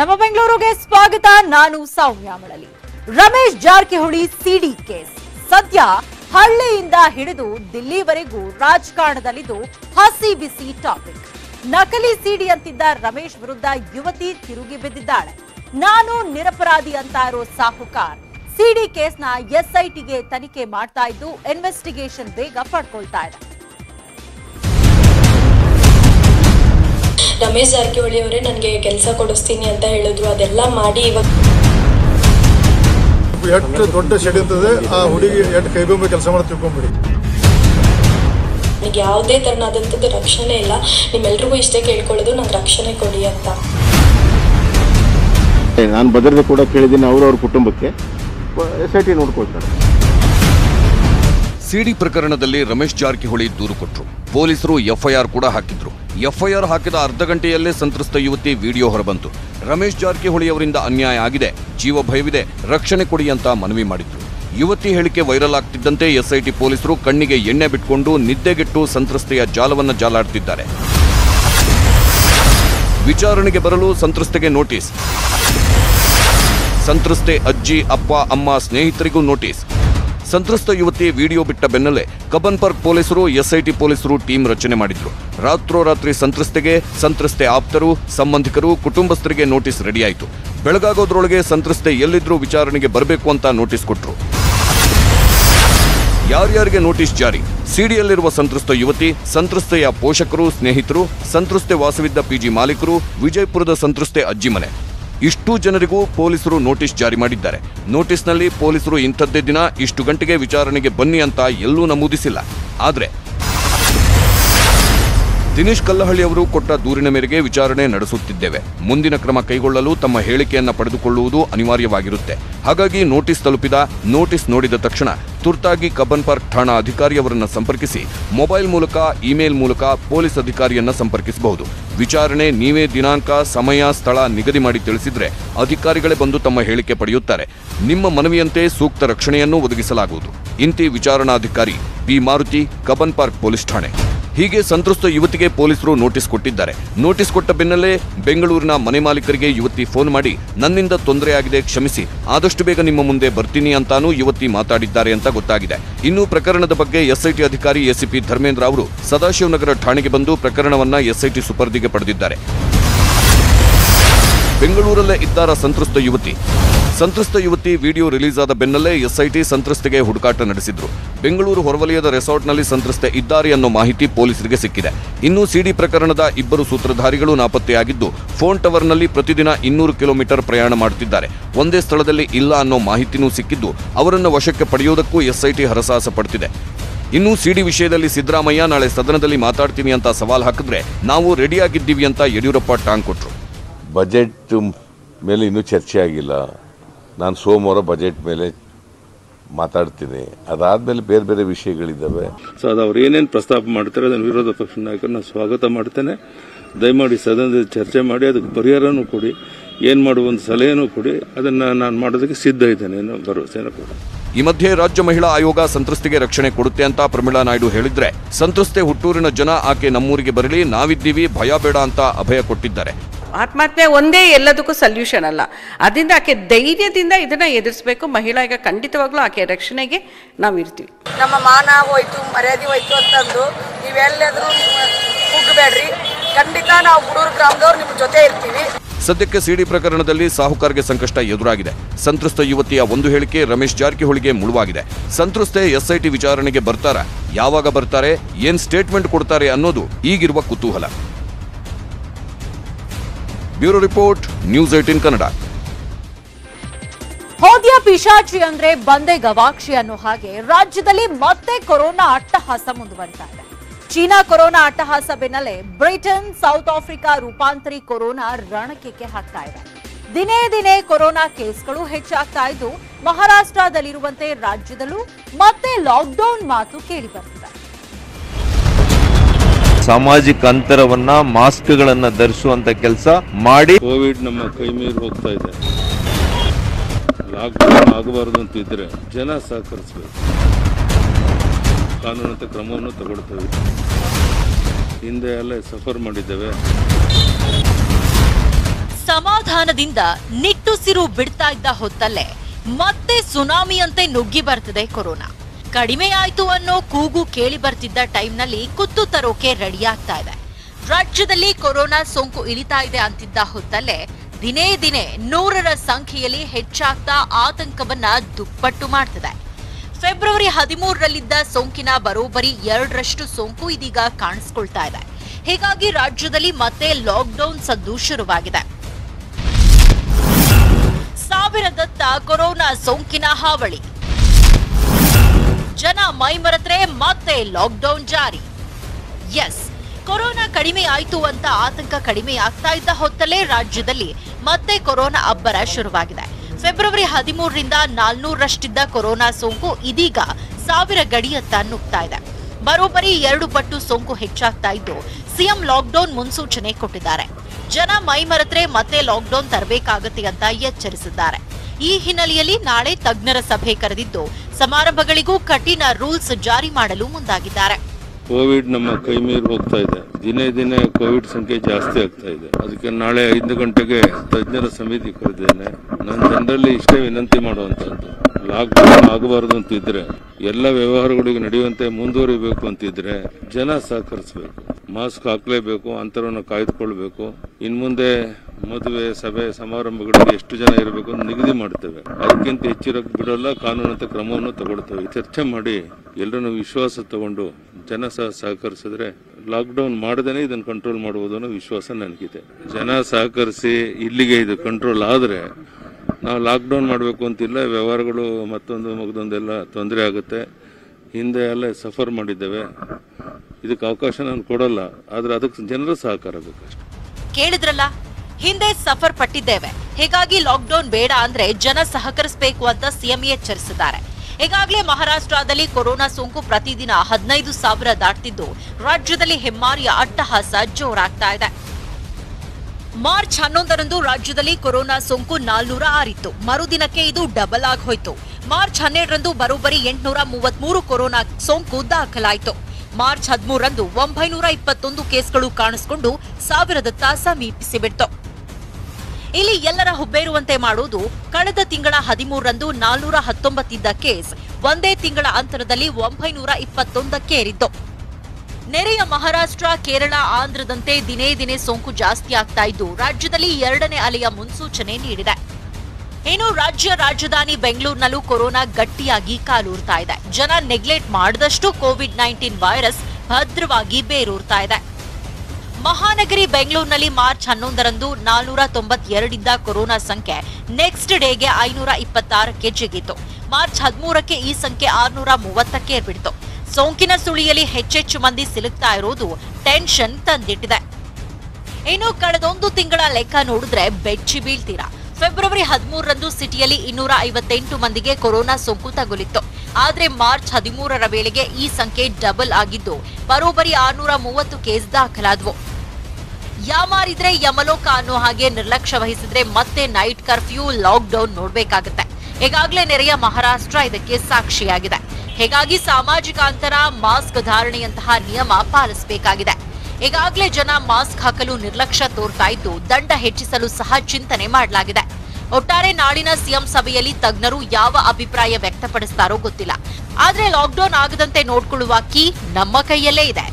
ನಮ್ಮ ಬೆಂಗಳೂರಿಗೆ ಸ್ವಾಗತ ನಾನು ಸೌಮ್ಯ ಮಳಲಿ ರಮೇಶ್ ಜಾರಕಿಹೊಳಿ ಸಿಡಿ ಕೇಸ್ ಸದ್ಯ ಹಳ್ಳಿಯಿಂದ ಹಿಡಿದು ದಿಲ್ಲಿವರೆಗೂ ರಾಜಕಾರಣದಲ್ಲಿದ್ದು ಹಸಿ ಬಿಸಿ ಟಾಪಿಕ್ ನಕಲಿ ಸಿಡಿ ಅಂತಿದ್ದ ರಮೇಶ್ ವಿರುದ್ಧ ಯುವತಿ ತಿರುಗಿ ಬಿದ್ದಿದ್ದಾಳೆ ನಾನು ನಿರಪರಾಧಿ ಅಂತ ಇರೋ ಸಾಹುಕಾರ್ ಸಿಡಿ ಕೇಸ್ನ ಎಸ್ಐಟಿಗೆ ತನಿಖೆ ಮಾಡ್ತಾ ಇದ್ದು ಇನ್ವೆಸ್ಟಿಗೇಷನ್ ಬೇಗ ಪಡ್ಕೊಳ್ತಾ ಇದೆ ರಮೇಶ್ ಜಾರಕಿಹೊಳಿ ಅವರೇ ನನಗೆ ಕೆಲಸ ಕೊಡಿಸ್ತೀನಿ ಅಂತ ಹೇಳಿದ್ರು ಅದೆಲ್ಲ ಮಾಡಿ ಇವಾಗ ಎಷ್ಟು ದೊಡ್ಡ ಶೆಡ್ ಇರ್ತದೆ ಆ ಹುಡುಗಿ ಎಷ್ಟು ಕೈಗೊಂಬೆ ಕೆಲಸ ಮಾಡಿ ತಿಳ್ಕೊಂಬಿಡಿ ನನಗೆ ಯಾವುದೇ ಥರನಾದಂಥದ್ದು ರಕ್ಷಣೆ ಇಲ್ಲ ನಿಮ್ಮೆಲ್ರಿಗೂ ಇಷ್ಟೇ ಕೇಳ್ಕೊಳ್ಳೋದು ನಂಗೆ ರಕ್ಷಣೆ ಕೊಡಿ ಅಂತ ನಾನು ಭದ್ರತೆ ಕೂಡ ಕೇಳಿದ್ದೀನಿ ಅವರು ಅವ್ರ ಕುಟುಂಬಕ್ಕೆ ಎಸ್ ಐ ಟಿ ನೋಡ್ಕೊಳ್ತಾರೆ ಸಿಡಿ ಪ್ರಕರಣದಲ್ಲಿ ರಮೇಶ್ ಜಾರಕಿಹೊಳಿ ದೂರು ಕೊಟ್ಟರು ಪೊಲೀಸರು ಎಫ್ಐಆರ್ ಕೂಡ ಹಾಕಿದ್ರು ಎಫ್ಐಆರ್ ಹಾಕಿದ ಅರ್ಧ ಗಂಟೆಯಲ್ಲೇ ಸಂತ್ರಸ್ತ ಯುವತಿ ವಿಡಿಯೋ ಹೊರಬಂತು ರಮೇಶ್ ಜಾರಕಿಹೊಳಿ ಅವರಿಂದ ಅನ್ಯಾಯ ಆಗಿದೆ ಜೀವ ಭಯವಿದೆ ರಕ್ಷಣೆ ಕೊಡಿ ಅಂತ ಮನವಿ ಮಾಡಿದ್ರು ಯುವತಿ ಹೇಳಿಕೆ ವೈರಲ್ ಆಗ್ತಿದ್ದಂತೆ ಎಸ್ಐಟಿ ಪೊಲೀಸರು ಕಣ್ಣಿಗೆ ಎಣ್ಣೆ ಬಿಟ್ಕೊಂಡು ನಿದ್ದೆಗೆಟ್ಟು ಸಂತ್ರಸ್ತೆಯ ಜಾಲವನ್ನ ಜಾಲಾಡ್ತಿದ್ದಾರೆ ವಿಚಾರಣೆಗೆ ಬರಲು ಸಂತ್ರಸ್ತೆಗೆ ನೋಟಿಸ್ ಸಂತ್ರಸ್ತೆ ಅಜ್ಜಿ ಅಪ್ಪ ಅಮ್ಮ ಸ್ನೇಹಿತರಿಗೂ ನೋಟಿಸ್ ಸಂತ್ರಸ್ತ ಯುವತಿ ವಿಡಿಯೋ ಬಿಟ್ಟ ಬೆನ್ನಲ್ಲೇ ಕಬ್ಬನ್ ಪಾರ್ಕ್ ಪೊಲೀಸರು ಎಸ್ಐಟಿ ಪೊಲೀಸರು ಟೀಮ್ ರಚನೆ ಮಾಡಿದ್ರು ರಾತ್ರೋರಾತ್ರಿ ಸಂತ್ರಸ್ತೆಗೆ ಸಂತ್ರಸ್ತೆ ಆಪ್ತರು ಸಂಬಂಧಿಕರು ಕುಟುಂಬಸ್ಥರಿಗೆ ನೋಟಿಸ್ ರೆಡಿಯಾಯಿತು ಬೆಳಗಾಗೋದ್ರೊಳಗೆ ಸಂತ್ರಸ್ತೆ ಎಲ್ಲಿದ್ರೂ ವಿಚಾರಣೆಗೆ ಬರಬೇಕು ಅಂತ ನೋಟಿಸ್ ಕೊಟ್ರು ಯಾರ್ಯಾರಿಗೆ ನೋಟಿಸ್ ಜಾರಿ ಸಿಡಿಯಲ್ಲಿರುವ ಸಂತ್ರಸ್ತ ಯುವತಿ ಸಂತ್ರಸ್ತೆಯ ಪೋಷಕರು ಸ್ನೇಹಿತರು ಸಂತ್ರಸ್ತೆ ವಾಸವಿದ್ದ ಪಿಜಿ ಮಾಲೀಕರು ವಿಜಯಪುರದ ಸಂತ್ರಸ್ತೆ ಅಜ್ಜಿ ಮನೆ ಇಷ್ಟು ಜನರಿಗೂ ಪೊಲೀಸರು ನೋಟಿಸ್ ಜಾರಿ ಮಾಡಿದ್ದಾರೆ ನೋಟಿಸ್ನಲ್ಲಿ ಪೊಲೀಸರು ಇಂಥದ್ದೇ ದಿನ ಇಷ್ಟು ಗಂಟೆಗೆ ವಿಚಾರಣೆಗೆ ಬನ್ನಿ ಅಂತ ಎಲ್ಲೂ ನಮೂದಿಸಿಲ್ಲ ಆದ್ರೆ ದಿನೇಶ್ ಕಲ್ಲಹಳ್ಳಿ ಅವರು ಕೊಟ್ಟ ದೂರಿನ ಮೇರೆಗೆ ವಿಚಾರಣೆ ನಡೆಸುತ್ತಿದ್ದೇವೆ ಮುಂದಿನ ಕ್ರಮ ಕೈಗೊಳ್ಳಲು ತಮ್ಮ ಹೇಳಿಕೆಯನ್ನ ಪಡೆದುಕೊಳ್ಳುವುದು ಅನಿವಾರ್ಯವಾಗಿರುತ್ತೆ ಹಾಗಾಗಿ ನೋಟಿಸ್ ತಲುಪಿದ ನೋಟಿಸ್ ನೋಡಿದ ತಕ್ಷಣ ತುರ್ತಾಗಿ ಕಬ್ಬನ್ ಪಾರ್ಕ್ ಠಾಣಾ ಅಧಿಕಾರಿಯವರನ್ನ ಸಂಪರ್ಕಿಸಿ ಮೊಬೈಲ್ ಮೂಲಕ ಇಮೇಲ್ ಮೂಲಕ ಪೊಲೀಸ್ ಅಧಿಕಾರಿಯನ್ನ ಸಂಪರ್ಕಿಸಬಹುದು ವಿಚಾರಣೆ ನೀವೇ ದಿನಾಂಕ ಸಮಯ ಸ್ಥಳ ನಿಗದಿ ಮಾಡಿ ತಿಳಿಸಿದ್ರೆ ಅಧಿಕಾರಿಗಳೇ ಬಂದು ತಮ್ಮ ಹೇಳಿಕೆ ಪಡೆಯುತ್ತಾರೆ ನಿಮ್ಮ ಮನವಿಯಂತೆ ಸೂಕ್ತ ರಕ್ಷಣೆಯನ್ನು ಒದಗಿಸಲಾಗುವುದು ಇಂತಿ ವಿಚಾರಣಾಧಿಕಾರಿ B Maruti Cubbon Park police ಠಾಣೆ ಹೀಗೆ ಸಂತ್ರಸ್ತ ಯುವತಿಗೆ ಪೊಲೀಸರು ನೋಟಿಸ್ ಕೊಟ್ಟಿದ್ದಾರೆ ನೋಟಿಸ್ ಕೊಟ್ಟ ಬೆನ್ನಲ್ಲೇ ಬೆಂಗಳೂರಿನ ಮನೆ ಮಾಲೀಕರಿಗೆ ಯುವತಿ ಫೋನ್ ಮಾಡಿ ನನ್ನಿಂದ ತೊಂದರೆಯಾಗಿದೆ ಕ್ಷಮಿಸಿ ಆದಷ್ಟು ಬೇಗ ನಿಮ್ಮ ಮುಂದೆ ಬರ್ತೀನಿ ಅಂತಾನೂ ಯುವತಿ ಮಾತಾಡಿದ್ದಾರೆ ಅಂತ ಗೊತ್ತಾಗಿದೆ ಇನ್ನು ಪ್ರಕರಣದ ಬಗ್ಗೆ ಎಸ್ಐಟಿ ಅಧಿಕಾರಿ ಎಸಿಪಿ ಧರ್ಮೇಂದ್ರ ಅವರು ಸದಾಶಿವನಗರ ಠಾಣೆಗೆ ಬಂದು ಪ್ರಕರಣವನ್ನ ಎಸ್ಐಟಿ ಸುಪರ್ದಿಗೆ ಪಡೆದಿದ್ದಾರೆ ಬೆಂಗಳೂರಲ್ಲೇ ಇದ್ದಾರ ಸಂತ್ರಸ್ತ ಯುವತಿ ಸಂತ್ರಸ್ತ ಯುವತಿ ವಿಡಿಯೋ ರಿಲೀಸ್ ಆದ ಬೆನ್ನಲ್ಲೇ ಎಸ್ಐಟಿ ಸಂತ್ರಸ್ತೆಗೆ ಹುಡುಕಾಟ ನಡೆಸಿದ್ರು ಬೆಂಗಳೂರು ಹೊರವಲಯದ ರೆಸಾರ್ಟ್ನಲ್ಲಿ ಸಂತ್ರಸ್ತೆ ಇದ್ದಾರೆ ಅನ್ನೋ ಮಾಹಿತಿ ಪೊಲೀಸರಿಗೆ ಸಿಕ್ಕಿದೆ ಇನ್ನು ಸಿಡಿ ಪ್ರಕರಣದ ಇಬ್ಬರು ಸೂತ್ರಧಾರಿಗಳು ನಾಪತ್ತೆಯಾಗಿದ್ದು ಫೋನ್ ಟವರ್ನಲ್ಲಿ ಪ್ರತಿದಿನ ಇನ್ನೂರು ಕಿಲೋಮೀಟರ್ ಪ್ರಯಾಣ ಮಾಡುತ್ತಿದ್ದಾರೆ ಒಂದೇ ಸ್ಥಳದಲ್ಲಿ ಇಲ್ಲ ಅನ್ನೋ ಮಾಹಿತಿನೂ ಸಿಕ್ಕಿದ್ದು ಅವರನ್ನು ವಶಕ್ಕೆ ಪಡೆಯುವುದಕ್ಕೂ ಎಸ್ಐಟಿ ಹರಸಾಹಸ ಪಡ್ತಿದೆ ಇನ್ನು ಸಿಡಿ ವಿಷಯದಲ್ಲಿ ಸಿದ್ದರಾಮಯ್ಯ ನಾಳೆ ಸದನದಲ್ಲಿ ಮಾತಾಡ್ತೀನಿ ಅಂತ ಸವಾಲ್ ಹಾಕಿದ್ರೆ ನಾವು ರೆಡಿಯಾಗಿದ್ದೀವಿ ಅಂತ ಯಡಿಯೂರಪ್ಪ ಟಾಂಗ್ ಕೊಟ್ರು ಬಜೆಟ್ ಮೇಲೆ ಇನ್ನೂ ಚರ್ಚೆ ಆಗಿಲ್ಲ ನಾನು ಸೋಮವಾರ ಬಜೆಟ್ ಮೇಲೆ ಮಾತಾಡ್ತೀನಿ ಅದಾದಮೇಲೆ ಬೇರೆ ಬೇರೆ ವಿಷಯಗಳಿದ್ದಾವೆ ಸೊ ಅದು ಅವ್ರು ಏನೇನು ಪ್ರಸ್ತಾಪ ಮಾಡ್ತಾರೆ ಅದನ್ನು ವಿರೋಧ ಪಕ್ಷ ನಾಯಕರು ನಾನು ಸ್ವಾಗತ ಮಾಡ್ತೇನೆ ದಯಮಾಡಿ ಸದನದಲ್ಲಿ ಚರ್ಚೆ ಮಾಡಿ ಅದಕ್ಕೆ ಪರಿಹಾರನೂ ಕೊಡಿ ಏನು ಮಾಡುವ ಒಂದು ಸಲಹೆನೂ ಕೊಡಿ ಅದನ್ನು ನಾನು ಮಾಡೋದಕ್ಕೆ ಸಿದ್ಧ ಇದ್ದೇನೆ ಅನ್ನೋ ಭರವಸೆಯನ್ನು ಕೊಡಿ ಈ ಮಧ್ಯೆ ರಾಜ್ಯ ಮಹಿಳಾ ಆಯೋಗ ಸಂತ್ರಸ್ತೆಗೆ ರಕ್ಷಣೆ ಕೊಡುತ್ತೆ ಅಂತ ಪ್ರಮೀಳಾ ನಾಯ್ಡು ಹೇಳಿದ್ರೆ ಸಂತ್ರಸ್ತೆ ಹುಟ್ಟೂರಿನ ಜನ ಆಕೆ ನಮ್ಮೂರಿಗೆ ಬರಲಿ ನಾವಿದ್ದೀವಿ ಭಯ ಬೇಡ ಅಂತ ಅಭಯ ಕೊಟ್ಟಿದ್ದಾರೆ ಆತ್ಮಹತ್ಯೆ ಒಂದೇ ಎಲ್ಲದಕ್ಕೂ ಸಲ್ಯೂಷನ್ ಅಲ್ಲ ಅದರಿಂದ ಆಕೆ ಧೈರ್ಯದಿಂದ ಇದನ್ನ ಎದುರಿಸಬೇಕು ಮಹಿಳಾ ಈಗ ಖಂಡಿತವಾಗ್ಲೂ ಆಕೆ ರಕ್ಷಣೆಗೆ ನಾವು ಇರ್ತೀವಿ ನಮ್ಮ ಮಾನ ಹೋಯ್ತು ಮರ್ಯಾದೆ ಹೋಯ್ತು ಅಂತಂದು ನೀವೆಲ್ಲಾದ್ರೂ ಕುಗ್ಬೇಡ್ರಿ ಖಂಡಿತ ನಾವು ಗುಡೂರು ಗ್ರಾಮದವ್ರು ನಿಮ್ಮ ಜೊತೆ ಇರ್ತೀವಿ ಸದ್ಯಕ್ಕೆ ಸಿಡಿ ಪ್ರಕರಣದಲ್ಲಿ ಸಾಹುಕಾರ್ಗೆ ಸಂಕಷ್ಟ ಎದುರಾಗಿದೆ ಸಂತ್ರಸ್ತ ಯುವತಿಯ ಒಂದು ಹೇಳಿಕೆ ರಮೇಶ್ ಜಾರಕಿಹೊಳಿಗೆ ಮುಳುವಾಗಿದೆ ಸಂತ್ರಸ್ತೆ ಎಸ್ಐಟಿ ವಿಚಾರಣೆಗೆ ಬರ್ತಾರ ಯಾವಾಗ ಬರ್ತಾರೆ ಏನ್ ಸ್ಟೇಟ್ಮೆಂಟ್ ಕೊಡ್ತಾರೆ ಅನ್ನೋದು ಈಗಿರುವ ಕುತೂಹಲ bureau report News eighteen Kannada ಹೋದ್ಯ ಪಿಶಾಚಿ ಅಂದ್ರೆ ಬಂದೆ ಗವಾಕ್ಷಿ ಅನ್ನೋ ಹಾಗೆ ರಾಜ್ಯದಲ್ಲಿ ಮತ್ತೆ ಕೊರೋನಾ ಅಟ್ಟಹಾಸ ಮುಂದುವರಿತಾ ಇದೆ ಚೀನಾ ಕೊರೋನಾ ಅಟ್ಟಹಾಸ ಬೆನ್ನಲ್ಲೇ ಬ್ರಿಟನ್ ಸೌತ್ ಆಫ್ರಿಕಾ ರೂಪಾಂತರಿ ಕೊರೋನಾ ರಣಕೆಕ್ಕೆ ಹಾಕ್ತಾ ಇದೆ ದಿನೇ ದಿನೇ ಕೊರೋನಾ ಕೇಸ್ಗಳು ಹೆಚ್ಚಾಗ್ತಾ ಇದ್ದು ಮಹಾರಾಷ್ಟ್ರದಲ್ಲಿರುವಂತೆ ರಾಜ್ಯದಲ್ಲೂ ಮತ್ತೆ ಲಾಕ್ಡೌನ್ ಮಾತು ಕೇಳಿ ಬರ್ತಿದೆ ಸಾಮಾಜಿಕ ಅಂತರವನ್ನ ಮಾಸ್ಕ್ಗಳನ್ನ ಧರಿಸುವಂತ ಕೆಲಸ ಮಾಡಿ ಕೋವಿಡ್ ನಮ್ಮ ಕೈ ಮೀರಿ ಹೋಗ್ತಾ ಇದೆ ಲಾಕ್ಡೌನ್ ಆಗಬಾರ್ದು ಅಂತ ಇದ್ರೆ ಜನ ಸಹಕರಿಸಬೇಕು ಕಾನೂನಂತ ಕ್ರಮವನ್ನು ತಗೊಳ್ತೇವೆ ಹಿಂದೆ ಎಲ್ಲ ಸಫರ್ ಮಾಡಿದ್ದೇವೆ ಸಮಾಧಾನದಿಂದ ನಿಟ್ಟುಸಿರು ಬಿಡ್ತಾ ಇದ್ದ ಹೊತ್ತಲ್ಲೇ ಮತ್ತೆ ಸುನಾಮಿಯಂತೆ ನುಗ್ಗಿ ಬರ್ತದೆ ಕೊರೋನಾ ಕಡಿಮೆ ಆಯ್ತು ಅನ್ನೋ ಕೂಗು ಕೇಳಿ ಬರ್ತಿದ್ದ ಟೈಮ್ನಲ್ಲಿ ಕುತ್ತು ತರೋಕೆ ರೆಡಿ ಆಗ್ತಾ ಇದೆ ರಾಜ್ಯದಲ್ಲಿ ಕೊರೋನಾ ಸೋಂಕು ಇಳಿತಾ ಇದೆ ಅಂತಿದ್ದ ಹೊತ್ತಲ್ಲೇ ದಿನೇ ದಿನೇ ನೂರರ ಸಂಖ್ಯೆಯಲ್ಲಿ ಹೆಚ್ಚಾಗ್ತಾ ಆತಂಕವನ್ನ ದುಪ್ಪಟ್ಟು ಮಾಡ್ತಿದೆ ಫೆಬ್ರವರಿ ಹದಿಮೂರರಲ್ಲಿದ್ದ ಸೋಂಕಿನ ಬರೋಬ್ಬರಿ ಎರಡರಷ್ಟು ಸೋಂಕು ಇದೀಗ ಕಾಣಿಸ್ಕೊಳ್ತಾ ಇದೆ ಹೀಗಾಗಿ ರಾಜ್ಯದಲ್ಲಿ ಮತ್ತೆ ಲಾಕ್ಡೌನ್ ಸದ್ದು ಶುರುವಾಗಿದೆ ಸಾವಿರದತ್ತ ಕೊರೋನಾ ಸೋಂಕಿನ ಹಾವಳಿ ಜನ ಮೈಮರೆತ್ರೆ ಮತ್ತೆ ಲಾಕ್ಡೌನ್ ಜಾರಿ ಎಸ್ ಕೊರೋನಾ ಕಡಿಮೆ ಆಯ್ತು ಅಂತ ಆತಂಕ ಕಡಿಮೆ ಆಗ್ತಾ ಇದ್ದ ಹೊತ್ತಲ್ಲೇ ರಾಜ್ಯದಲ್ಲಿ ಮತ್ತೆ ಕೊರೋನಾ ಅಬ್ಬರ ಶುರುವಾಗಿದೆ ಫೆಬ್ರವರಿ ಹದಿಮೂರರಿಂದ ನಾಲ್ನೂರರಷ್ಟಿದ್ದ ಕೊರೋನಾ ಸೋಂಕು ಇದೀಗ ಸಾವಿರ ಗಡಿಯತ್ತ ನುಗ್ತಾ ಇದೆ ಬರೋಬ್ಬರಿ ಎರಡು ಪಟ್ಟು ಸೋಂಕು ಹೆಚ್ಚಾಗ್ತಾ ಇದ್ದು ಸಿಎಂ ಲಾಕ್ಡೌನ್ ಮುನ್ಸೂಚನೆ ಕೊಟ್ಟಿದ್ದಾರೆ ಜನ ಮೈಮರೆತ್ರೆ ಮತ್ತೆ ಲಾಕ್ಡೌನ್ ತರಬೇಕಾಗತ್ತೆ ಅಂತ ಎಚ್ಚರಿಸಿದ್ದಾರೆ ಈ ಹಿನ್ನೆಲೆಯಲ್ಲಿ ನಾಳೆ ತಜ್ಞರ ಸಭೆ ಕರೆದಿದ್ದು ಸಮಾರಂಭಗಳಿಗೂ ಕಠಿಣ ರೂಲ್ಸ್ ಜಾರಿ ಮಾಡಲು ಮುಂದಾಗಿದ್ದಾರೆ ಕೋವಿಡ್ ನಮ್ಮ ಕೈ ಮೀರಿ ಹೋಗ್ತಾ ಇದೆ ದಿನೇ ದಿನೇ ಕೋವಿಡ್ ಸಂಖ್ಯೆ ಜಾಸ್ತಿ ಆಗ್ತಾ ಇದೆ ಅದಕ್ಕೆ ನಾಳೆ ಐದು ಗಂಟೆಗೆ ತಜ್ಞರ ಸಮಿತಿ ಕರೆದಿದ್ದೇನೆ ನಾನು ಜನರಲ್ಲಿ ಇಷ್ಟೇ ವಿನಂತಿ ಮಾಡುವಂತದ್ದು ಲಾಕ್ಡೌನ್ ಆಗಬಾರದು ಅಂತಿದ್ರೆ ಎಲ್ಲ ವ್ಯವಹಾರಗಳಿಗೆ ನಡೆಯುವಂತೆ ಮುಂದುವರಿಬೇಕು ಅಂತಿದ್ರೆ ಜನ ಸಹಕರಿಸಬೇಕು ಮಾಸ್ಕ್ ಹಾಕ್ಲೇಬೇಕು ಅಂತರವನ್ನು ಕಾಯ್ದುಕೊಳ್ಬೇಕು ಇನ್ ಮುಂದೆ ಮದುವೆ ಸಭೆ ಸಮಾರಂಭಗಳಿಗೆ ಎಷ್ಟು ಜನ ಇರಬೇಕು ಅಂತ ನಿಗದಿ ಮಾಡ್ತೇವೆ ಅದಕ್ಕಿಂತ ಹೆಚ್ಚಿರಕ್ ಬಿಡಲ್ಲ ಕಾನೂನಂತ ಕ್ರಮವನ್ನು ತಗೊಳ್ತೇವೆ ಚರ್ಚೆ ಮಾಡಿ ಎಲ್ಲರನ್ನು ವಿಶ್ವಾಸ ತಗೊಂಡು ಜನ ಸಹ ಸಹಕರಿಸಿದ್ರೆ ಲಾಕ್ಡೌನ್ ಮಾಡದೇನೆ ಇದನ್ನು ಕಂಟ್ರೋಲ್ ಮಾಡುವುದು ಅನ್ನೋ ವಿಶ್ವಾಸ ನನಗಿದೆ ಜನ ಸಹಕರಿಸಿ ಇಲ್ಲಿಗೆ ಇದು ಕಂಟ್ರೋಲ್ ಆದ್ರೆ ನಾವು ಲಾಕ್ಡೌನ್ ಮಾಡಬೇಕು ಅಂತಿಲ್ಲ ವ್ಯವಹಾರಗಳು ಮತ್ತೊಂದು ಮಗದೊಂದೆಲ್ಲ ತೊಂದರೆ ಆಗುತ್ತೆ ಹಿಂದೆ ಎಲ್ಲ ಸಫರ್ ಮಾಡಿದ್ದೇವೆ ಇದಕ್ಕೆ ಅವಕಾಶ ನಾನು ಕೊಡಲ್ಲ ಆದ್ರೆ ಅದಕ್ಕೆ ಜನರ ಸಹಕಾರ ಬೇಕಷ್ಟೆ ಕೇಳಿದ್ರಲ್ಲ ಹಿಂದೆ ಸಫರ್ ಪಟ್ಟಿದ್ದೇವೆ ಹೀಗಾಗಿ ಲಾಕ್ಡೌನ್ ಬೇಡ ಅಂದ್ರೆ ಜನ ಸಹಕರಿಸಬೇಕು ಅಂತ ಸಿಎಂ ಎಚ್ಚರಿಸಿದ್ದಾರೆ ಈಗಾಗಲೇ ಮಹಾರಾಷ್ಟ್ರದಲ್ಲಿ ಕೊರೋನಾ ಸೋಂಕು ಪ್ರತಿದಿನ ಹದಿನೈದು ಸಾವಿರ ದಾಟ್ತಿದ್ದು ರಾಜ್ಯದಲ್ಲಿ ಹೆಮ್ಮಾರಿಯ ಅಟ್ಟಹಾಸ ಜೋರಾಗ್ತಾ ಇದೆ ಮಾರ್ಚ್ ಹನ್ನೊಂದರಂದು ರಾಜ್ಯದಲ್ಲಿ ಕೊರೋನಾ ಸೋಂಕು ನಾಲ್ನೂರ ಆರಿತ್ತು ಮರುದಿನಕ್ಕೆ ಇದು ಡಬಲ್ ಆಗಿ ಹೋಯ್ತು ಮಾರ್ಚ್ ಹನ್ನೆರಡರಂದು ಬರೋಬ್ಬರಿ ಎಂಟುನೂರ ಮೂವತ್ಮೂರು ಕೊರೋನಾ ಸೋಂಕು ದಾಖಲಾಯಿತು ಮಾರ್ಚ್ ಹದಿಮೂರರಂದು ಒಂಬೈನೂರ ಇಪ್ಪತ್ತೊಂದು ಕೇಸ್ಗಳು ಕಾಣಿಸಿಕೊಂಡು ಸಾವಿರದತ್ತ ಸಮೀಪಿಸಿಬಿಡ್ತು ಇಲ್ಲಿ ಎಲ್ಲರ ಹುಬ್ಬೇರುವಂತೆ ಮಾಡುವುದು ಕಳೆದ ತಿಂಗಳ ಹದಿಮೂರರಂದು ನಾಲ್ನೂರ ಹತ್ತೊಂಬತ್ತಿದ್ದ ಕೇಸ್ ಒಂದೇ ತಿಂಗಳ ಅಂತರದಲ್ಲಿ ಒಂಬೈನೂರ ಇಪ್ಪತ್ತೊಂದಕ್ಕೆ ಏರಿತ್ತು ನೆರೆಯ ಮಹಾರಾಷ್ಟ್ರ ಕೇರಳ ಆಂಧ್ರದಂತೆ ದಿನೇ ದಿನೇ ಸೋಂಕು ಜಾಸ್ತಿ ಆಗ್ತಾ ಇದ್ದು ರಾಜ್ಯದಲ್ಲಿ ಎರಡನೇ ಅಲೆಯ ಮುನ್ಸೂಚನೆ ನೀಡಿದೆ ಇನ್ನು ರಾಜ್ಯ ರಾಜಧಾನಿ ಬೆಂಗಳೂರಿನಲ್ಲೂ ಕೊರೋನಾ ಗಟ್ಟಿಯಾಗಿ ಕಾಲೂರ್ತಾ ಇದೆ ಜನ ನೆಗ್ಲೆಕ್ಟ್ ಮಾಡಿದಷ್ಟು ಕೋವಿಡ್ ನೈನ್ಟೀನ್ ವೈರಸ್ ಭದ್ರವಾಗಿ ಬೇರೂರ್ತಾ ಇದೆ ಮಹಾನಗರಿ ಬೆಂಗಳೂರಿನಲ್ಲಿ ಮಾರ್ಚ್ ಹನ್ನೊಂದರಂದು ನಾಲ್ನೂರ ತೊಂಬತ್ತೆರಡಿದ್ದ ಕೊರೋನಾ ಸಂಖ್ಯೆ ನೆಕ್ಸ್ಟ್ ಡೇಗೆ ಐನೂರ ಇಪ್ಪತ್ತಾರಕ್ಕೆ ಜಿಗಿತು ಮಾರ್ಚ್ ಹದಿಮೂರಕ್ಕೆ ಈ ಸಂಖ್ಯೆ ಆರ್ನೂರ ಮೂವತ್ತಕ್ಕೆ ಏರ್ಬಿಡ್ತು ಸೋಂಕಿನ ಸುಳಿಯಲ್ಲಿ ಹೆಚ್ಚೆಚ್ಚು ಮಂದಿ ಸಿಲುಕ್ತಾ ಇರೋದು ಟೆನ್ಷನ್ ತಂದಿಟ್ಟಿದೆ ಇನ್ನು ಕಳೆದೊಂದು ತಿಂಗಳ ಲೆಕ್ಕ ನೋಡಿದ್ರೆ ಬೆಚ್ಚಿ ಬೀಳ್ತೀರಾ ಫೆಬ್ರವರಿ ಹದಿಮೂರರಂದು ಸಿಟಿಯಲ್ಲಿ ಇನ್ನೂರ ಐವತ್ತೆಂಟು ಮಂದಿಗೆ ಕೊರೋನಾ ಸೋಂಕು ತಗುಲಿತ್ತು ಆದ್ರೆ ಮಾರ್ಚ್ ಹದಿಮೂರರ ವೇಳೆಗೆ ಈ ಸಂಖ್ಯೆ ಡಬಲ್ ಆಗಿದ್ದು ಬರೋಬ್ಬರಿ ಆರ್ನೂರ ಮೂವತ್ತು ಕೇಸ್ ದಾಖಲಾದವು ಯಾಮಾರಿದ್ರೆ ಯಮಲೋಕ ಅನ್ನೋ ಹಾಗೆ ನಿರ್ಲಕ್ಷ್ಯ ವಹಿಸಿದ್ರೆ ಮತ್ತೆ ನೈಟ್ ಕರ್ಫ್ಯೂ ಲಾಕ್ಡೌನ್ ನೋಡ್ಬೇಕಾಗತ್ತೆ ಈಗಾಗಲೇ ನೆರೆಯ ಮಹಾರಾಷ್ಟ್ರ ಇದಕ್ಕೆ ಸಾಕ್ಷಿಯಾಗಿದೆ ಹೀಗಾಗಿ ಸಾಮಾಜಿಕ ಅಂತರ ಮಾಸ್ಕ್ ಧಾರಣೆಯಂತಹ ನಿಯಮ ಪಾಲಿಸಬೇಕಾಗಿದೆ ಈಗಾಗಲೇ ಜನ ಮಾಸ್ಕ್ ಹಾಕಲು ನಿರ್ಲಕ್ಷ್ಯ ತೋರ್ತಾ ಇದ್ದು ದಂಡ ಹೆಚ್ಚಿಸಲು ಸಹ ಚಿಂತನೆ ಮಾಡಲಾಗಿದೆ ಒಟ್ಟಾರೆ ನಾಳಿನ ಸಿಎಂ ಸಭೆಯಲ್ಲಿ ತಜ್ಞರು ಯಾವ ಅಭಿಪ್ರಾಯ ವ್ಯಕ್ತಪಡಿಸ್ತಾರೋ ಗೊತ್ತಿಲ್ಲ ಆದ್ರೆ ಲಾಕ್ಡೌನ್ ಆಗದಂತೆ ನೋಡ್ಕೊಳ್ಳುವ ಕೀ ನಮ್ಮ ಕೈಯಲ್ಲೇ ಇದೆ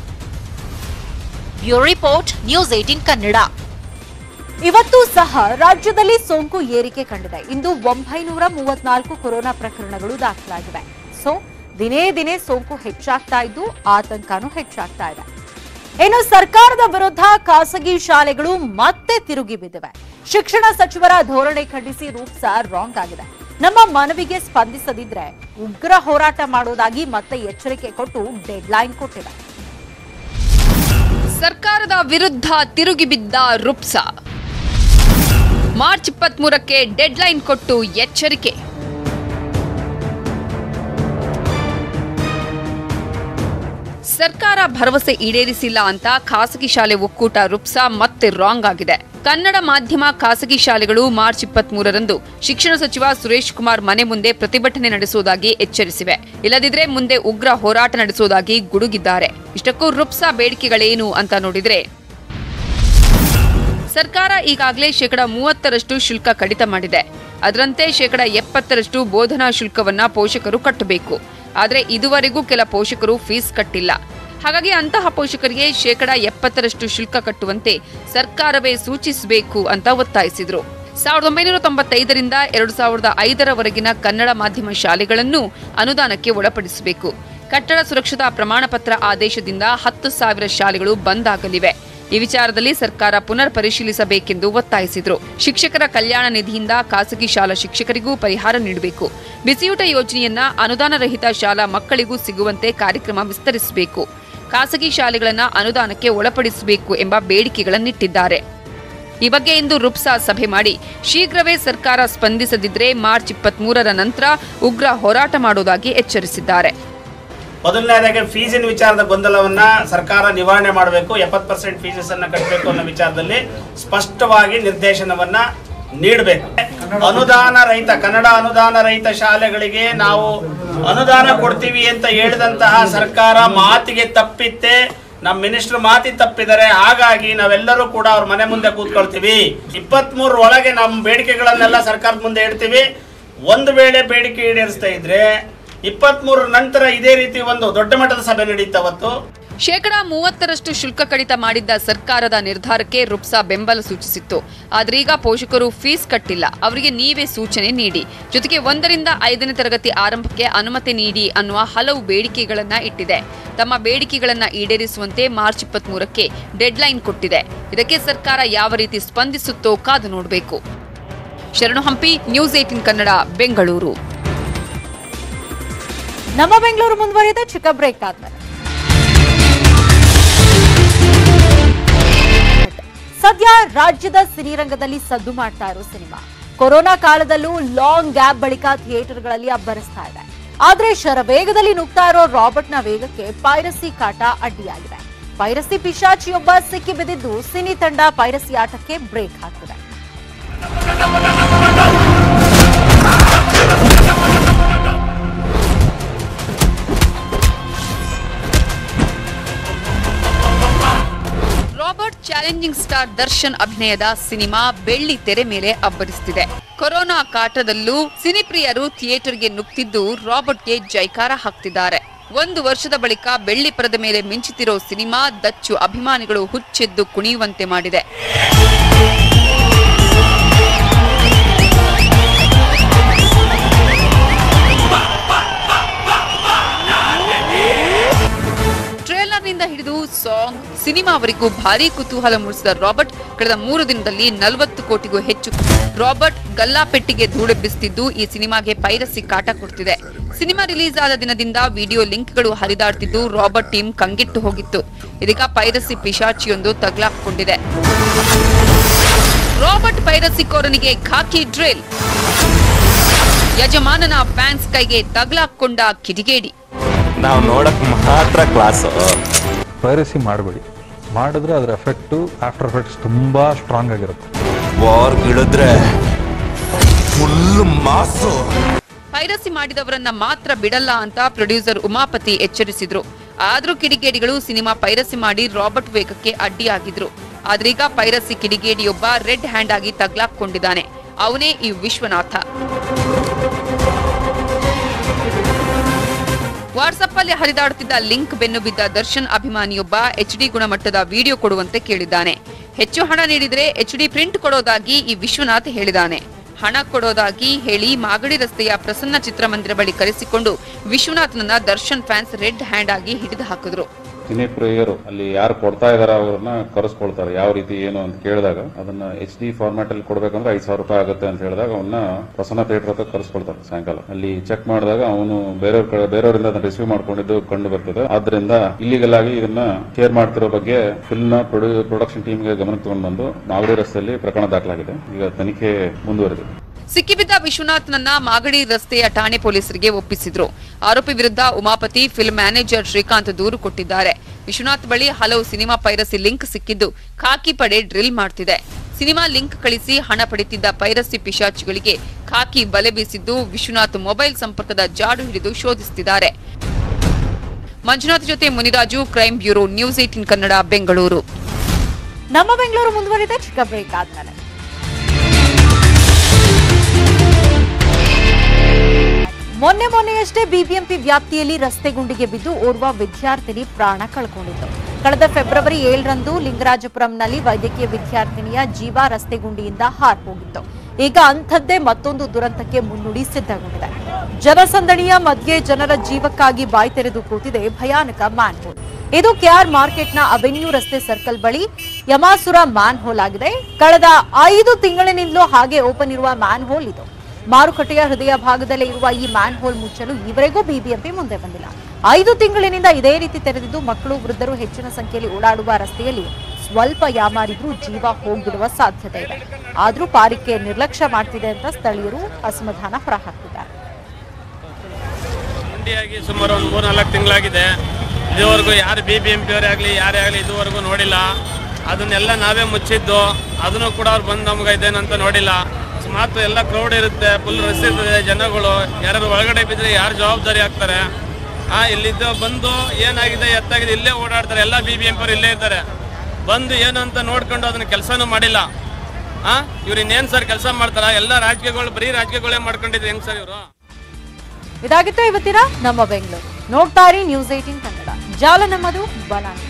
bureau report News eighteen Kannada ಇವತ್ತು ಸಹ ರಾಜ್ಯದಲ್ಲಿ ಸೋಂಕು ಏರಿಕೆ ಕಂಡಿದೆ ಇಂದು ಒಂಬೈನೂರ ಮೂವತ್ನಾಲ್ಕು ಕೊರೋನಾ ಪ್ರಕರಣಗಳು ದಾಖಲಾಗಿವೆ ಸೊ ದಿನೇ ದಿನೇ ಸೋಂಕು ಹೆಚ್ಚಾಗ್ತಾ ಇದ್ದು ಆತಂಕನೂ ಹೆಚ್ಚಾಗ್ತಾ ಇದೆ ಇನ್ನು ಸರ್ಕಾರದ ವಿರುದ್ಧ ಖಾಸಗಿ ಶಾಲೆಗಳು ಮತ್ತೆ ತಿರುಗಿ ಬಿದ್ದಿವೆ ಶಿಕ್ಷಣ ಸಚಿವರ ಧೋರಣೆ ಖಂಡಿಸಿ ರೂಪ್ಸ ರಾಂಗ್ ಆಗಿದೆ ನಮ್ಮ ಮನವಿಗೆ ಸ್ಪಂದಿಸದಿದ್ರೆ ಉಗ್ರ ಹೋರಾಟ ಮಾಡೋದಾಗಿ ಮತ್ತೆ ಎಚ್ಚರಿಕೆ ಕೊಟ್ಟು ಡೆಡ್ಲೈನ್ ಕೊಟ್ಟಿದೆ ಸರ್ಕಾರದ ವಿರುದ್ಧ ತಿರುಗಿ ಬಿದ್ದ ರುಪ್ಸ ಮಾರ್ಚ್ ಇಪ್ಪತ್ಮೂರಕ್ಕೆ ಡೆಡ್ಲೈನ್ ಕೊಟ್ಟು ಎಚ್ಚರಿಕೆ ಸರ್ಕಾರ ಭರವಸೆ ಈಡೇರಿಸಿಲ್ಲ ಅಂತ ಖಾಸಗಿ ಶಾಲೆ ಒಕ್ಕೂಟ ರುಪ್ಸಾ ಮತ್ತೆ ರಾಂಗ್ ಆಗಿದೆ ಕನ್ನಡ ಮಾಧ್ಯಮ ಖಾಸಗಿ ಶಾಲೆಗಳು ಮಾರ್ಚ್ ಇಪ್ಪತ್ಮೂರರಂದು ಶಿಕ್ಷಣ ಸಚಿವ ಸುರೇಶ್ ಕುಮಾರ್ ಮನೆ ಮುಂದೆ ಪ್ರತಿಭಟನೆ ನಡೆಸುವುದಾಗಿ ಎಚ್ಚರಿಸಿವೆ ಇಲ್ಲದಿದ್ರೆ ಮುಂದೆ ಉಗ್ರ ಹೋರಾಟ ನಡೆಸುವುದಾಗಿ ಗುಡುಗಿದ್ದಾರೆ ಇಷ್ಟಕ್ಕೂ ರುಪ್ಸಾ ಬೇಡಿಕೆಗಳೇನು ಅಂತ ನೋಡಿದ್ರೆ ಸರ್ಕಾರ ಈಗಾಗಲೇ ಶೇಕಡ ಮೂವತ್ತರಷ್ಟು ಶುಲ್ಕ ಕಡಿತ ಮಾಡಿದೆ ಅದರಂತೆ ಶೇಕಡ ಎಪ್ಪತ್ತರಷ್ಟು ಬೋಧನಾ ಶುಲ್ಕವನ್ನ ಪೋಷಕರು ಕಟ್ಟಬೇಕು ಆದರೆ ಇದುವರೆಗೂ ಕೆಲ ಪೋಷಕರು ಫೀಸ್ ಕಟ್ಟಿಲ್ಲ ಹಾಗಾಗಿ ಅಂತಹ ಪೋಷಕರಿಗೆ ಶೇಕಡ ಎಪ್ಪತ್ತರಷ್ಟು ಶುಲ್ಕ ಕಟ್ಟುವಂತೆ ಸರ್ಕಾರವೇ ಸೂಚಿಸಬೇಕು ಅಂತ ಒತ್ತಾಯಿಸಿದ್ರು ಸಾವಿರದ ಒಂಬೈನೂರ ತೊಂಬತ್ತೈದರಿಂದ ಎರಡು ಸಾವಿರದ ಐದರವರೆಗಿನ ಕನ್ನಡ ಮಾಧ್ಯಮ ಶಾಲೆಗಳನ್ನು ಅನುದಾನಕ್ಕೆ ಒಳಪಡಿಸಬೇಕು ಕಟ್ಟಡ ಸುರಕ್ಷತಾ ಪ್ರಮಾಣ ಪತ್ರ ಆದೇಶದಿಂದ ಹತ್ತು ಸಾವಿರ ಶಾಲೆಗಳು ಬಂದ್ ಆಗಲಿವೆ ಈ ವಿಚಾರದಲ್ಲಿ ಸರ್ಕಾರ ಪುನರ್ ಪರಿಶೀಲಿಸಬೇಕೆಂದು ಒತ್ತಾಯಿಸಿದ್ರು ಶಿಕ್ಷಕರ ಕಲ್ಯಾಣ ನಿಧಿಯಿಂದ ಖಾಸಗಿ ಶಾಲಾ ಶಿಕ್ಷಕರಿಗೂ ಪರಿಹಾರ ನೀಡಬೇಕು ಬಿಸಿಯೂಟ ಯೋಜನೆಯನ್ನ ಅನುದಾನ ರಹಿತ ಶಾಲಾ ಮಕ್ಕಳಿಗೂ ಸಿಗುವಂತೆ ಕಾರ್ಯಕ್ರಮ ವಿಸ್ತರಿಸಬೇಕು ಖಾಸಗಿ ಶಾಲೆಗಳನ್ನ ಅನುದಾನಕ್ಕೆ ಒಳಪಡಿಸಬೇಕು ಎಂಬ ಬೇಡಿಕೆಗಳನ್ನಿಟ್ಟಿದ್ದಾರೆ ಈ ಬಗ್ಗೆ ಇಂದು ರುಪ್ಸಾ ಸಭೆ ಮಾಡಿ ಶೀಘ್ರವೇ ಸರ್ಕಾರ ಸ್ಪಂದಿಸದಿದ್ರೆ ಮಾರ್ಚ್ ಇಪ್ಪತ್ಮೂರರ ನಂತರ ಉಗ್ರ ಹೋರಾಟ ಮಾಡುವುದಾಗಿ ಎಚ್ಚರಿಸಿದ್ದಾರೆ ಮೊದಲನೇದಾಗಿ ಫೀಸಿನ ವಿಚಾರದ ಗೊಂದಲವನ್ನ ಸರ್ಕಾರ ನಿವಾರಣೆ ಮಾಡಬೇಕು ಎಪ್ಪತ್ತು ಪರ್ಸೆಂಟ್ ಫೀಸಸ್ ಅನ್ನ ಕಟ್ಟಬೇಕು ಅನ್ನೋ ವಿಚಾರದಲ್ಲಿ ಸ್ಪಷ್ಟವಾಗಿ ನಿರ್ದೇಶನವನ್ನ ನೀಡಬೇಕು ಅನುದಾನ ರಹಿತ ಕನ್ನಡ ಅನುದಾನ ರಹಿತ ಶಾಲೆಗಳಿಗೆ ನಾವು ಅನುದಾನ ಕೊಡ್ತೀವಿ ಅಂತ ಹೇಳಿದಂತಹ ಸರ್ಕಾರ ಮಾತಿಗೆ ತಪ್ಪಿತ್ತೆ ನಮ್ಮ ಮಿನಿಸ್ಟರ್ ಮಾತಿ ತಪ್ಪಿದ್ದಾರೆ ಹಾಗಾಗಿ ನಾವೆಲ್ಲರೂ ಕೂಡ ಅವ್ರ ಮನೆ ಮುಂದೆ ಕೂತ್ಕೊಳ್ತೀವಿ ಇಪ್ಪತ್ತ್ ಒಳಗೆ ನಮ್ಮ ಬೇಡಿಕೆಗಳನ್ನೆಲ್ಲ ಸರ್ಕಾರದ ಮುಂದೆ ಇಡ್ತೀವಿ ಒಂದು ವೇಳೆ ಬೇಡಿಕೆ ಈಡೇರಿಸ್ತಾ ಇದ್ರೆ ಇಪ್ಪತ್ಮೂರರ ನಂತರ ಇದೇ ರೀತಿ ಒಂದು ದೊಡ್ಡ ಮಟ್ಟದ ಸಭೆ ನಡೆಯುತ್ತೆ ಅವತ್ತು ಶೇಕಡಾ ಮೂವತ್ತರಷ್ಟು ಶುಲ್ಕ ಕಡಿತ ಮಾಡಿದ್ದ ಸರ್ಕಾರದ ನಿರ್ಧಾರಕ್ಕೆ ರುಪ್ಸಾ ಬೆಂಬಲ ಸೂಚಿಸಿತ್ತು ಆದ್ರೀಗ ಪೋಷಕರು ಫೀಸ್ ಕಟ್ಟಿಲ್ಲ ಅವರಿಗೆ ನೀವೇ ಸೂಚನೆ ನೀಡಿ ಜೊತೆಗೆ ಒಂದರಿಂದ ಐದನೇ ತರಗತಿ ಆರಂಭಕ್ಕೆ ಅನುಮತಿ ನೀಡಿ ಅನ್ನುವ ಹಲವು ಬೇಡಿಕೆಗಳನ್ನ ಇಟ್ಟಿದೆ ತಮ್ಮ ಬೇಡಿಕೆಗಳನ್ನ ಈಡೇರಿಸುವಂತೆ ಮಾರ್ಚ್ ಇಪ್ಪತ್ಮೂರಕ್ಕೆ ಡೆಡ್ಲೈನ್ ಕೊಟ್ಟಿದೆ ಇದಕ್ಕೆ ಸರ್ಕಾರ ಯಾವ ರೀತಿ ಸ್ಪಂದಿಸುತ್ತೋ ಕಾದು ನೋಡಬೇಕು ಶರಣು ಹಂಪಿ ನ್ಯೂಸ್ ಏಟಿನ್ ಕನ್ನಡ ಬೆಂಗಳೂರು ನಮ್ಮ ಬೆಂಗಳೂರು ಮುಂದುವರಿದ ಚಿಕ್ಕ ಬ್ರೇಕ್ ಆದ್ಮೇಲೆ ಸದ್ಯ ರಾಜ್ಯದ ಸಿನಿರಂಗದಲ್ಲಿ ಸದ್ದು ಮಾಡ್ತಾ ಇರೋ ಸಿನಿಮಾ ಕೊರೋನಾ ಕಾಲದಲ್ಲೂ ಲಾಂಗ್ ಗ್ಯಾಪ್ ಬಳಿಕ ಥಿಯೇಟರ್ಗಳಲ್ಲಿ ಅಬ್ಬರಿಸ್ತಾ ಇದೆ ಆದ್ರೆ ಶರವೇಗದಲ್ಲಿ ನುಗ್ತಾ ಇರೋ ರಾಬರ್ಟ್ನ ವೇಗಕ್ಕೆ ಪೈರಸಿ ಕಾಟ ಅಡ್ಡಿಯಾಗಿದೆ ಪೈರಸಿ ಪಿಶಾಚಿಯೊಬ್ಬ ಸಿಕ್ಕಿ ಬಿದ್ದಿದ್ದು ಸಿನಿ ತಂಡ ಪೈರಸಿ ಆಟಕ್ಕೆ ಬ್ರೇಕ್ ಹಾಕಿದೆ ರಾಬರ್ಟ್ ಚಾಲೆಂಜಿಂಗ್ ಸ್ಟಾರ್ ದರ್ಶನ್ ಅಭಿನಯದ ಸಿನಿಮಾ ಬೆಳ್ಳಿ ತೆರೆ ಮೇಲೆ ಅಬ್ಬರಿಸುತ್ತಿದೆ ಕೊರೋನಾ ಕಾಟದಲ್ಲೂ ಸಿನಿಪ್ರಿಯರು ಥಿಯೇಟರ್ಗೆ ನುಗ್ತಿದ್ದು ರಾಬರ್ಟ್ಗೆ ಜೈಕಾರ ಹಾಕ್ತಿದ್ದಾರೆ ಒಂದು ವರ್ಷದ ಬಳಿಕ ಬೆಳ್ಳಿ ಪರದ ಮೇಲೆ ಮಿಂಚುತ್ತಿರೋ ಸಿನಿಮಾ ದಚ್ಚು ಅಭಿಮಾನಿಗಳು ಹುಚ್ಚೆದ್ದು ಕುಣಿಯುವಂತೆ ಮಾಡಿದೆ ಟ್ರೇಲರ್ನಿಂದ ಹಿಡಿದು ಸಾಂಗ್ ಸಿನಿಮಾವರೆಗೂ ಭಾರೀ ಕುತೂಹಲ ಮೂಡಿಸಿದ ರಾಬರ್ಟ್ ಕಳೆದ ಮೂರು ದಿನದಲ್ಲಿ ನಲವತ್ತು ಕೋಟಿಗೂ ಹೆಚ್ಚು ರಾಬರ್ಟ್ ಗಲ್ಲಾಪೆಟ್ಟಿಗೆ ಧೂಳೆಬ್ಬಿಸುತ್ತಿದ್ದು ಈ ಸಿನಿಮಾಗೆ ಪೈರಸಿ ಕಾಟ ಕೊಡ್ತಿದೆ ಸಿನಿಮಾ ರಿಲೀಸ್ ಆದ ದಿನದಿಂದ ವಿಡಿಯೋ ಲಿಂಕ್ಗಳು ಹರಿದಾಡ್ತಿದ್ದು ರಾಬರ್ಟ್ ಟೀಮ್ ಕಂಗೆಟ್ಟು ಹೋಗಿತ್ತು ಇದೀಗ ಪೈರಸಿ ಪಿಶಾಚಿಯೊಂದು ತಗ್ಲಾಕೊಂಡಿದೆ ರಾಬರ್ಟ್ ಪೈರಸಿಕೋರನಿಗೆ ಖಾಕಿ ಡ್ರಿಲ್ ಯಜಮಾನನ ಫ್ಯಾನ್ಸ್ ಕೈಗೆ ತಗ್ಲಾಕೊಂಡ ಕಿಡಿಗೇಡಿ ನಾವು ನೋಡಕ್ ಮಾತ್ರ ಕ್ಲಾಸ್ ಪೈರಸಿ ಮಾಡಬೇಡಿ ಮಾಡಿದ್ರೆ ಅದರ ಎಫೆಕ್ಟು ಆಫ್ಟರ್ ಎಫೆಕ್ಟ್ಸ್ ತುಂಬ ಸ್ಟ್ರಾಂಗ್ ಆಗಿರುತ್ತೆ ವಾರ್ ಇಳಿದ್ರೆ ಫುಲ್ ಮಾಸು ಪೈರಸಿ ಮಾಡಿದವರನ್ನ ಮಾತ್ರ ಬಿಡಲ್ಲ ಅಂತ ಪ್ರೊಡ್ಯೂಸರ್ ಉಮಾಪತಿ ಎಚ್ಚರಿಸಿದ್ರು ಆದ್ರೂ ಕಿಡಿಗೇಡಿಗಳು ಸಿನಿಮಾ ಪೈರಸಿ ಮಾಡಿ ರಾಬರ್ಟ್ ವೇಗಕ್ಕೆ ಅಡ್ಡಿಯಾಗಿದ್ರು ಆದ್ರೀಗ ಪೈರಸಿ ಕಿಡಿಗೇಡಿಯೊಬ್ಬ ರೆಡ್ ಹ್ಯಾಂಡ್ ಆಗಿ ತಗ್ಲಾಕೊಂಡಿದ್ದಾನೆ ಅವನೇ ಈ ವಿಶ್ವನಾಥ ವಾಟ್ಸಪ್ ಅಲ್ಲಿ ಹರಿದಾಡುತ್ತಿದ್ದ ಲಿಂಕ್ ಬೆನ್ನು ಬಿದ್ದ ದರ್ಶನ್ ಅಭಿಮಾನಿಯೊಬ್ಬ ಎಚ್ ಡಿ ಗುಣಮಟ್ಟದ ವಿಡಿಯೋ ಕೊಡುವಂತೆ ಕೇಳಿದ್ದಾನೆ ಹೆಚ್ಚು ಹಣ ನೀಡಿದ್ರೆ ಎಚ್ ಡಿ ಪ್ರಿಂಟ್ ಕೊಡೋದಾಗಿ ಈ ವಿಶ್ವನಾಥ್ ಹೇಳಿದಾನೆ ಹಣ ಕೊಡೋದಾಗಿ ಹೇಳಿ ಮಾಗಡಿ ರಸ್ತೆಯ ಪ್ರಸನ್ನ ಚಿತ್ರಮಂದಿರ ಬಳಿ ಕರೆಸಿಕೊಂಡು ವಿಶ್ವನಾಥ್ನನ್ನ ದರ್ಶನ್ ಫ್ಯಾನ್ಸ್ ರೆಡ್ ಹ್ಯಾಂಡ್ ಆಗಿ ಹಿಡಿದು ಹಾಕಿದ್ರು ಸಿನಿ ಪ್ರಿಯರು ಅಲ್ಲಿ ಯಾರು ಕೊಡ್ತಾ ಇದಾರೆ ಅವ್ರನ್ನ ಕರೆಸ್ಕೊಳ್ತಾರೆ ಯಾವ ರೀತಿ ಏನು ಅಂತ ಕೇಳಿದಾಗ ಅದನ್ನ ಎಚ್ ಡಿ ಫಾರ್ಮ್ಯಾಟ್ ಅಲ್ಲಿ ಕೊಡ್ಬೇಕಂದ್ರೆ ಐದು ಸಾವಿರ ರೂಪಾಯಿ ಆಗುತ್ತೆ ಅಂತ ಹೇಳಿದಾಗ ಅವನ್ನ ಪ್ರಸನ್ನ ಥಿಯೇಟರ್ ಹತ್ರ ಕರೆಸ್ಕೊಳ್ತಾರೆ ಸಾಯಂಕಾಲ ಅಲ್ಲಿ ಚೆಕ್ ಮಾಡಿದಾಗ ಅವನು ಬೇರೆಯವ್ರ ಕಡೆ ಬೇರೆಯವರಿಂದ ಅದನ್ನ ರಿಸೀವ್ ಮಾಡ್ಕೊಂಡಿದ್ದು ಕಂಡು ಬರ್ತದೆ ಆದ್ರಿಂದ ಇಲ್ಲಿಗಲ್ ಆಗಿ ಇದನ್ನ ಶೇರ್ ಮಾಡ್ತಿರೋ ಬಗ್ಗೆ ಫಿಲ್ಮ್ ನ ಪ್ರೊಡಕ್ಷನ್ ಟೀಮ್ಗೆ ಗಮನಕ್ಕೆ ತಗೊಂಡು ಬಂದು ಮಾಗಡಿ ರಸ್ತೆಯಲ್ಲಿ ಪ್ರಕರಣ ದಾಖಲಾಗಿದೆ ಈಗ ತನಿಖೆ ಮುಂದುವರೆದಿದೆ ಸಿಕ್ಕಿಬಿದ್ದ ವಿಶ್ವನಾಥ್ನನ್ನ ಮಾಗಡಿ ರಸ್ತೆಯ ಠಾಣೆ ಪೊಲೀಸರಿಗೆ ಒಪ್ಪಿಸಿದ್ರು ಆರೋಪಿ ವಿರುದ್ಧ ಉಮಾಪತಿ ಫಿಲ್ಮ್ ಮ್ಯಾನೇಜರ್ ಶ್ರೀಕಾಂತ್ ದೂರು ಕೊಟ್ಟಿದ್ದಾರೆ ವಿಶ್ವನಾಥ್ ಬಳಿ ಹಲವು ಸಿನಿಮಾ ಪೈರಸಿ ಲಿಂಕ್ ಸಿಕ್ಕಿದ್ದು ಖಾಕಿ ಪಡೆ ಡ್ರಿಲ್ ಮಾಡ್ತಿದೆ ಸಿನಿಮಾ ಲಿಂಕ್ ಕಳಿಸಿ ಹಣ ಪಡೆದಿದ್ದ ಪೈರಸಿ ಪಿಶಾಚಿಗಳಿಗೆ ಖಾಕಿ ಬಲೆ ಬೀಸಿದ್ದು ವಿಶ್ವನಾಥ್ ಮೊಬೈಲ್ ಸಂಪರ್ಕದ ಜಾಡು ಹಿಡಿದು ಶೋಧಿಸುತ್ತಿದ್ದಾರೆ ಮಂಜುನಾಥ್ ಜೊತೆ Muniraju crime bureau News eighteen Kannada Bengaluru ನಮ್ಮ ಬೆಂಗಳೂರು ಮುಂದುವರಿದೆ ಚಿಕ್ಕ ಬ್ರೇಕ್ ಆದ್ಮೇಲೆ ಮೊನ್ನೆ ಮೊನ್ನೆಯಷ್ಟೇ ಬಿಬಿಎಂಪಿ ವ್ಯಾಪ್ತಿಯಲ್ಲಿ ರಸ್ತೆ ಗುಂಡಿಗೆ ಬಿದ್ದು ಓರ್ವ ವಿದ್ಯಾರ್ಥಿನಿ ಪ್ರಾಣ ಕಳ್ಕೊಂಡಿತ್ತು ಕಳೆದ ಫೆಬ್ರವರಿ ಏಳರಂದು ಲಿಂಗರಾಜಪುರಂನಲ್ಲಿ ವೈದ್ಯಕೀಯ ವಿದ್ಯಾರ್ಥಿನಿಯ ಜೀವ ರಸ್ತೆ ಗುಂಡಿಯಿಂದ ಹಾರ್ಹೋಗಿತ್ತು ಈಗ ಅಂಥದ್ದೇ ಮತ್ತೊಂದು ದುರಂತಕ್ಕೆ ಮುನ್ನುಡಿ ಸಿದ್ಧಗೊಂಡಿದೆ ಜನಸಂದಣಿಯ ಮಧ್ಯೆ ಜನರ ಜೀವಕ್ಕಾಗಿ ಬಾಯಿ ತೆರೆದು ಕೂತಿದೆ ಭಯಾನಕ ಮ್ಯಾನ್ಹೋಲ್ ಇದು ಕೆಆರ್ ಮಾರ್ಕೆಟ್ನ ಅವೆನ್ಯೂ ರಸ್ತೆ ಸರ್ಕಲ್ ಬಳಿ ಯಮಾಸುರ ಮ್ಯಾನ್ ಹೋಲ್ ಆಗಿದೆ ಕಳೆದ ಐದು ತಿಂಗಳಿನಿಂದಲೂ ಹಾಗೆ ಓಪನ್ ಇರುವ ಮ್ಯಾನ್ ಹೋಲ್ ಇದು ಮಾರುಕಟ್ಟೆಯ ಹೃದಯ ಭಾಗದಲ್ಲೇ ಇರುವ ಈ ಮ್ಯಾನ್ ಹೋಲ್ ಮುಚ್ಚಲು ಈವರೆಗೂ ಬಿಬಿಎಂಪಿ ಮುಂದೆ ಬಂದಿಲ್ಲ ಐದು ತಿಂಗಳಿನಿಂದ ಇದೇ ರೀತಿ ತೆರೆದಿದ್ದು ಮಕ್ಕಳು ವೃದ್ಧರು ಹೆಚ್ಚಿನ ಸಂಖ್ಯೆಯಲ್ಲಿ ಓಡಾಡುವ ರಸ್ತೆಯಲ್ಲಿ ಸ್ವಲ್ಪ ಯಾಮಾರಿದ್ರೂ ಜೀವ ಹೋಗ್ಬಿಡುವ ಸಾಧ್ಯತೆ ಇದೆ ಆದ್ರೂ ಪಾಲಿಕೆ ನಿರ್ಲಕ್ಷ್ಯ ಮಾಡ್ತಿದೆ ಅಂತ ಸ್ಥಳೀಯರು ಅಸಮಾಧಾನ ಹೊರಹಾಕ್ತಿದ್ದಾರೆ ಮಂಡಿಯಾಗಿ ಸುಮಾರು ಒಂದು ಮೂರು ನಾಲ್ಕು ತಿಂಗಳಾಗಿದೆ ಇದುವರೆಗೂ ಯಾರು ಬಿ ಬಿ ಎಂ ಪಿ ಅವರೇ ಆಗಲಿ ಯಾರೇ ಆಗಲಿ ಇದುವರೆಗೂ ನೋಡಿಲ್ಲ ಅದನ್ನೆಲ್ಲ ನಾವೇ ಮುಚ್ಚಿದ್ದು ಅದನ್ನು ಕೂಡ ಅವ್ರು ಬಂದು ನಮ್ಗೆ ಇದೇನಂತ ನೋಡಿಲ್ಲ ಮಾತು ಎಲ್ಲ ಕ್ರೌಡ್ ಇರುತ್ತೆ ಫುಲ್ ರಸ್ ಇರ್ತದೆ ಜನಗಳು ಯಾರು ಒಳಗಡೆ ಬಿದ್ದರೆ ಯಾರು ಜವಾಬ್ದಾರಿ ಆಗ್ತಾರೆ ಆ ಇಲ್ಲಿದ್ದು ಬಂದು ಏನಾಗಿದೆ ಎತ್ತಾಗಿದೆ ಇಲ್ಲೇ ಓಡಾಡ್ತಾರೆ ಎಲ್ಲ ಬಿ ಬಿ ಎಂ ಪಿ ಅವ್ರು ಇಲ್ಲೇ ಇರ್ತಾರೆ ಬಂದು ಏನು ಅಂತ ನೋಡ್ಕೊಂಡು ಅದನ್ನ ಕೆಲಸನೂ ಮಾಡಿಲ್ಲ ಆ ಇವ್ರು ಇನ್ನೇನು ಸರ್ ಕೆಲಸ ಮಾಡ್ತಾರ ಎಲ್ಲ ರಾಜಕೀಯಗಳು ಬರೀ ರಾಜಕೀಯಗಳೇ ಮಾಡ್ಕೊಂಡಿದ್ರು ಹೆಂಗ್ ಸರ್ ಇವರು ಇದಾಗಿತ್ತು ಇವತ್ತಿನ ನಮ್ಮ ಬೆಂಗಳೂರು ನೋಡ್ತಾ ಇರಿ ನ್ಯೂಸ್ ಏಟೀನ್ ಕನ್ನಡ ಜಾಲ ನಮ್ಮದು ಬಲ